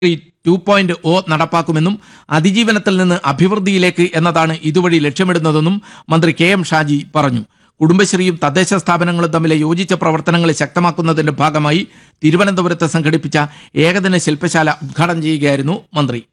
two point O നടപ്പാക്കുമെന്നും അതിജീവനത്തിൽ നിന്ന് അഭിവൃദ്ധിയിലേക്ക് എന്നതാണ് ഇതുവഴി ലക്ഷ്യമിടുന്നതെന്നും മന്ത്രി കെ എം ഷാജി പറഞ്ഞു കുടുംബശ്രീയും തദ്ദേശ സ്ഥാപനങ്ങളും തമ്മിലെ യോജിച്ച പ്രവർത്തനങ്ങൾ ശക്തമാക്കുന്നതിന്റെ ഭാഗമായി തിരുവനന്തപുരത്ത് സംഘടിപ്പിച്ച ഏകദിന ശില്പശാല ഉദ്ഘാടനം ചെയ്യുകയായിരുന്നു മന്ത്രി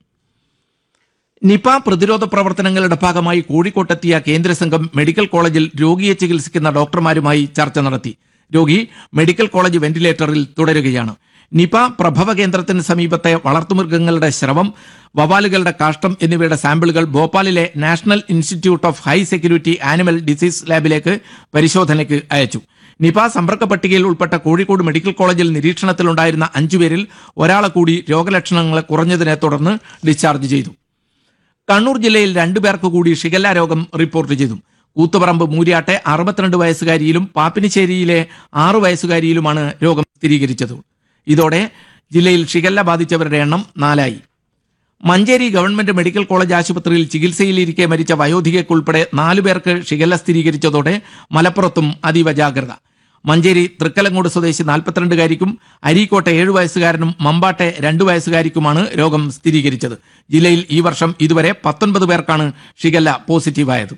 നിപ പ്രതിരോധ പ്രവർത്തനങ്ങളുടെ ഭാഗമായി കോഴിക്കോട്ടെത്തിയ കേന്ദ്ര സംഘം മെഡിക്കൽ കോളേജിൽ രോഗിയെ ചികിത്സിക്കുന്ന ഡോക്ടർമാരുമായി ചർച്ച നടത്തി രോഗി മെഡിക്കൽ കോളേജ് വെന്റിലേറ്ററിൽ തുടരുകയാണ് നിപ പ്രഭവ കേന്ദ്രത്തിന് സമീപത്തെ വളർത്തുമൃഗങ്ങളുടെ ശ്രവം വവാലുകളുടെ കാഷ്ടം എന്നിവയുടെ സാമ്പിളുകൾ ഭോപ്പാലിലെ national institute of high security animal disease ലാബിലേക്ക് പരിശോധനയ്ക്ക് അയച്ചു നിപ സമ്പർക്ക പട്ടികയിൽ ഉൾപ്പെട്ട കോഴിക്കോട് മെഡിക്കൽ കോളേജിൽ നിരീക്ഷണത്തിലുണ്ടായിരുന്ന അഞ്ചുപേരിൽ ഒരാളെ കൂടി രോഗലക്ഷണങ്ങൾ കുറഞ്ഞതിനെ തുടർന്ന് ഡിസ്ചാർജ് ചെയ്തു കണ്ണൂർ ജില്ലയിൽ രണ്ടു പേർക്ക് കൂടി ഷിഗല്ല രോഗം റിപ്പോർട്ട് ചെയ്തു കൂത്തുപറമ്പ് മൂര്യാട്ടെ അറുപത്തിരണ്ട് വയസ്സുകാരിയിലും പാപ്പിനിശ്ശേരിയിലെ ആറു വയസ്സുകാരിയിലുമാണ് രോഗം സ്ഥിരീകരിച്ചത് ഇതോടെ ജില്ലയിൽ ഷിഗല്ല ബാധിച്ചവരുടെ എണ്ണം നാലായി മഞ്ചേരി ഗവൺമെന്റ് മെഡിക്കൽ കോളേജ് ആശുപത്രിയിൽ ചികിത്സയിലിരിക്കെ മരിച്ച വയോധികയ്ക്കുൾപ്പെടെ നാലു പേർക്ക് ഷിഗല്ല സ്ഥിരീകരിച്ചതോടെ മലപ്പുറത്തും അതീവ ജാഗ്രത മഞ്ചേരി തൃക്കലങ്ങോട് സ്വദേശി നാൽപ്പത്തിരണ്ടുകാരിക്കും അരീക്കോട്ടെ ഏഴു വയസ്സുകാരനും മമ്പാട്ടെ രണ്ടു വയസ്സുകാരിക്കുമാണ് രോഗം സ്ഥിരീകരിച്ചത് ജില്ലയിൽ ഈ വർഷം ഇതുവരെ പത്തൊൻപത് പേർക്കാണ് ഷിഗല്ല പോസിറ്റീവായത്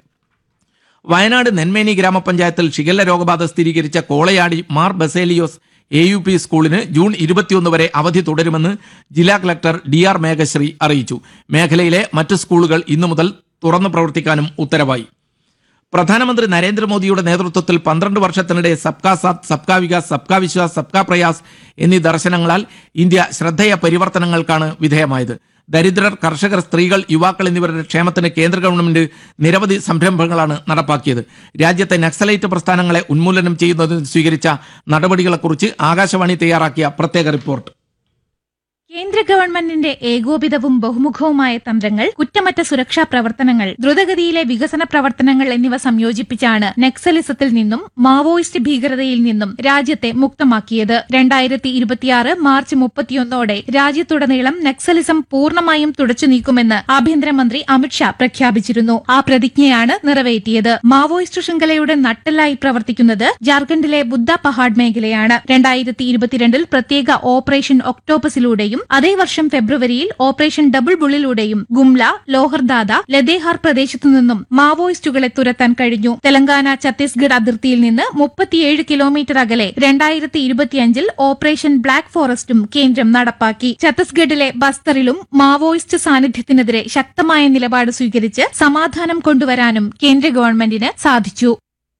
വയനാട് നെന്മേനി ഗ്രാമപഞ്ചായത്തിൽ ഷിഗല്ല രോഗബാധ സ്ഥിരീകരിച്ച Kolayadi Mar Baselios A U P സ്കൂളിന് ജൂൺ ഇരുപത്തിയൊന്ന് വരെ അവധി തുടരുമെന്ന് ജില്ലാ കളക്ടർ ഡി ആർ മേഘശ്രീ അറിയിച്ചു മേഖലയിലെ മറ്റ് സ്കൂളുകൾ ഇന്നു മുതൽ തുറന്നു പ്രവർത്തിക്കാനും ഉത്തരവായി പ്രധാനമന്ത്രി നരേന്ദ്രമോദിയുടെ നേതൃത്വത്തിൽ പന്ത്രണ്ട് വർഷത്തിനിടെ സബ്കാ സാത്ത് സബ്കാ വികാസ് സബ്കാ വിശ്വാസ് സബ്കാ പ്രയാസ് എന്നീ ദർശനങ്ങളാൽ ഇന്ത്യ ശ്രദ്ധേയ പരിവർത്തനങ്ങൾക്കാണ് വിധേയമായത് ദരിദ്രർ കർഷകർ സ്ത്രീകൾ യുവാക്കൾ എന്നിവരുടെ ക്ഷേമത്തിന് കേന്ദ്ര ഗവൺമെന്റ് നിരവധി സംരംഭങ്ങളാണ് നടപ്പാക്കിയത് രാജ്യത്തെ നക്സലൈറ്റ് പ്രസ്ഥാനങ്ങളെ ഉന്മൂലനം ചെയ്യുന്നതിന് സ്വീകരിച്ച നടപടികളെക്കുറിച്ച് ആകാശവാണി തയ്യാറാക്കിയ പ്രത്യേക റിപ്പോർട്ട് കേന്ദ്ര ഗവൺമെന്റിന്റെ ഏകോപിതവും ബഹുമുഖവുമായ തന്ത്രങ്ങൾ കുറ്റമറ്റ സുരക്ഷാ പ്രവർത്തനങ്ങൾ ദ്രുതഗതിയിലെ വികസന പ്രവർത്തനങ്ങൾ എന്നിവ സംയോജിപ്പിച്ചാണ് നക്സലിസത്തിൽ നിന്നും മാവോയിസ്റ്റ് ഭീകരതയിൽ നിന്നും രാജ്യത്തെ മുക്തമാക്കിയത് രണ്ടായിരത്തി ഇരുപത്തിയാറ് മാർച്ച് മുപ്പത്തിയൊന്നോടെ രാജ്യത്തുടനീളം നക്സലിസം പൂർണ്ണമായും തുടച്ചു നീക്കുമെന്ന് ആഭ്യന്തരമന്ത്രി അമിത്ഷാ പ്രഖ്യാപിച്ചിരുന്നു ആ പ്രതിജ്ഞയാണ് നിറവേറ്റിയത് മാവോയിസ്റ്റ് ശൃംഖലയുടെ നട്ടെല്ലായി പ്രവർത്തിക്കുന്നത് ജാർഖണ്ഡിലെ ബുദ്ധ പഹാഡ് മേഖലയാണ് രണ്ടായിരത്തി ഇരുപത്തിരണ്ടിൽ പ്രത്യേക ഓപ്പറേഷൻ ഒക്ടോപസിലൂടെയും അതേ വർഷം ഫെബ്രുവരിയിൽ ഓപ്പറേഷൻ ഡബിൾ ബുള്ളിലൂടെയും ഗുംല ലോഹർദാദ ലദേഹാർ പ്രദേശത്തു നിന്നും മാവോയിസ്റ്റുകളെ തുരത്താൻ കഴിഞ്ഞു തെലങ്കാന ഛത്തീസ്ഗഡ് അതിർത്തിയിൽ നിന്ന് മുപ്പത്തിയേഴ് കിലോമീറ്റർ അകലെ രണ്ടായിരത്തി ഇരുപത്തിയഞ്ചിൽ ഓപ്പറേഷൻ ബ്ലാക്ക് ഫോറസ്റ്റും കേന്ദ്രം നടപ്പാക്കി ഛത്തീസ്ഗഡിലെ ബസ്തറിലും മാവോയിസ്റ്റ് സാന്നിധ്യത്തിനെതിരെ ശക്തമായ നിലപാട് സ്വീകരിച്ച് സമാധാനം കൊണ്ടുവരാനും കേന്ദ്ര ഗവൺമെന്റിന് സാധിച്ചു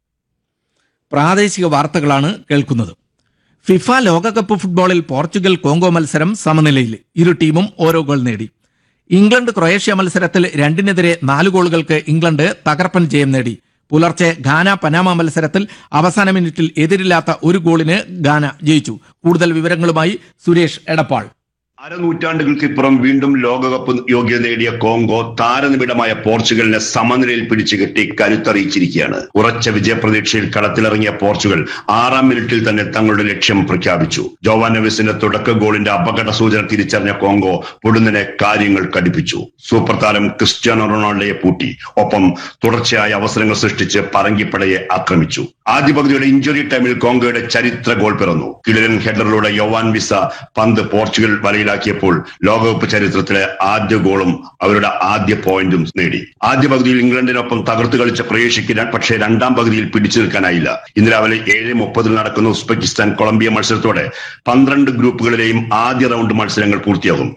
പ്രാദേശിക വാർത്തകളാണ് കേൾക്കുന്നത് ഫിഫ ലോകകപ്പ് ഫുട്ബോളിൽ പോർച്ചുഗൽ കോങ്കോ മത്സരം സമനിലയിൽ ഇരു ടീമും ഓരോ ഗോൾ നേടി ഇംഗ്ലണ്ട് ക്രൊയേഷ്യ മത്സരത്തിൽ രണ്ടിനെതിരെ നാല് ഗോളുകൾക്ക് ഇംഗ്ലണ്ട് തകർപ്പൻ ജയം നേടി പുലർച്ചെ ഘാന പനാമ മത്സരത്തിൽ അവസാന മിനിറ്റിൽ എതിരില്ലാത്ത ഒരു ഗോളിന് ഘാന ജയിച്ചു കൂടുതൽ വിവരങ്ങളുമായി സുരേഷ് എടപ്പാൾ അരനൂറ്റാണ്ടുകൾക്കിപ്പുറം വീണ്ടും ലോകകപ്പ് യോഗ്യത നേടിയ കോങ്കോ താരനിബിഡമായ പോർച്ചുഗലിനെ സമനിലയിൽ പിടിച്ചു കെട്ടി കരുത്തറിയിച്ചിരിക്കുകയാണ് ഉറച്ച വിജയപ്രതീക്ഷയിൽ കളത്തിലിറങ്ങിയ പോർച്ചുഗൽ ആറാം മിനിറ്റിൽ തന്നെ തങ്ങളുടെ ലക്ഷ്യം പ്രഖ്യാപിച്ചു ജോവാനവിസിന്റെ തുടക്ക ഗോളിന്റെ അപകട സൂചന തിരിച്ചറിഞ്ഞ കോങ്കോ പൊടുന്നനെ കാര്യങ്ങൾ കടുപ്പിച്ചു സൂപ്പർ താരം ക്രിസ്ത്യാനോ റൊണാൾഡോയെ പൂട്ടി ഒപ്പം തുടർച്ചയായ അവസരങ്ങൾ സൃഷ്ടിച്ച് പറങ്കിപ്പടയെ ആക്രമിച്ചു ആദ്യ പകുതിയുടെ ഇഞ്ചുറി ടൈമിൽ കോങ്കോയുടെ ചരിത്ര ഗോൾ പിറന്നു കിടിലൻ ഹെഡറിലൂടെ യോവാൻ വിസ പന്ത് പോർച്ചുഗൽ വലയിലാക്കിയപ്പോൾ ലോകകപ്പ് ചരിത്രത്തിലെ ആദ്യ ഗോളും അവരുടെ ആദ്യ പോയിന്റും നേടി ആദ്യ പകുതിയിൽ ഇംഗ്ലണ്ടിനൊപ്പം തകർത്തു കളിച്ച ക്രൊയേഷ്യക്ക് ര- പക്ഷേ രണ്ടാം പകുതിയിൽ പിടിച്ചു നിൽക്കാനായില്ല ഇന്ന് രാവിലെ ഏഴ് മുപ്പതിൽ നടക്കുന്ന ഉസ്ബെക്കിസ്ഥാൻ കൊളംബിയ മത്സരത്തോടെ പന്ത്രണ്ട് ഗ്രൂപ്പുകളിലെയും ആദ്യ റൗണ്ട് മത്സരങ്ങൾ പൂർത്തിയാകും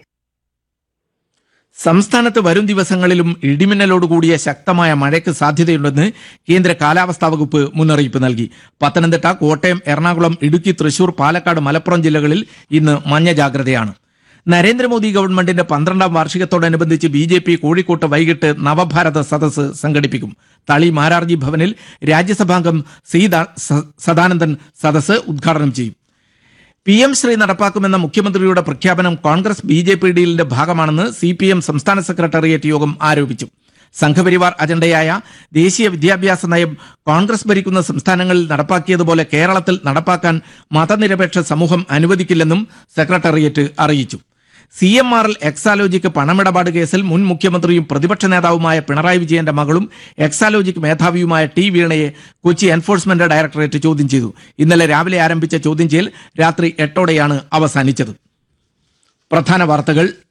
സംസ്ഥാനത്ത് വരും ദിവസങ്ങളിലും ഇടിമിന്നലോടുകൂടിയ ശക്തമായ മഴയ്ക്ക് സാധ്യതയുണ്ടെന്ന് കേന്ദ്ര കാലാവസ്ഥാ വകുപ്പ് മുന്നറിയിപ്പ് നൽകി പത്തനംതിട്ട കോട്ടയം എറണാകുളം ഇടുക്കി തൃശൂർ പാലക്കാട് മലപ്പുറം ജില്ലകളിൽ ഇന്ന് മഞ്ഞ ജാഗ്രതയാണ് നരേന്ദ്രമോദി ഗവൺമെന്റിന്റെ പന്ത്രണ്ടാം വാർഷികത്തോടനുബന്ധിച്ച് ബി ജെ പി കോഴിക്കോട്ട് വൈകിട്ട് നവഭാരത സദസ്സ് സംഘടിപ്പിക്കും തളി മാരാർജി ഭവനിൽ രാജ്യസഭാംഗം സി ദാ- സ- സദാനന്ദൻ സദസ്സ് ഉദ്ഘാടനം ചെയ്യും പി എം ശ്രീ നടപ്പാക്കുമെന്ന മുഖ്യമന്ത്രിയുടെ പ്രഖ്യാപനം കോൺഗ്രസ് ബി ജെ പി ഡീലിന്റെ ഭാഗമാണെന്ന് സി പി എം സംസ്ഥാന സെക്രട്ടേറിയറ്റ് യോഗം ആരോപിച്ചു സംഘപരിവാർ അജണ്ടയായ ദേശീയ വിദ്യാഭ്യാസ നയം കോൺഗ്രസ് ഭരിക്കുന്ന സംസ്ഥാനങ്ങളിൽ നടപ്പാക്കിയതുപോലെ കേരളത്തിൽ നടപ്പാക്കാൻ മതനിരപേക്ഷ സമൂഹം അനുവദിക്കില്ലെന്നും സെക്രട്ടേറിയറ്റ് അറിയിച്ചു സി എം ആർ എൽ എക്സാലോജിക്ക് പണമിടപാട് കേസിൽ മുൻ മുഖ്യമന്ത്രിയും പ്രതിപക്ഷ നേതാവുമായ പിണറായി വിജയന്റെ മകളും എക്സാലോജിക് മേധാവിയുമായ ടി വീണയെ കൊച്ചി എൻഫോഴ്സ്മെന്റ് ഡയറക്ടറേറ്റ് ചോദ്യം ചെയ്തു ഇന്നലെ രാവിലെ ആരംഭിച്ച ചോദ്യം ചെയ്യൽ രാത്രി എട്ടോടെയാണ് അവസാനിച്ചത് പ്രധാന വാർത്തകൾ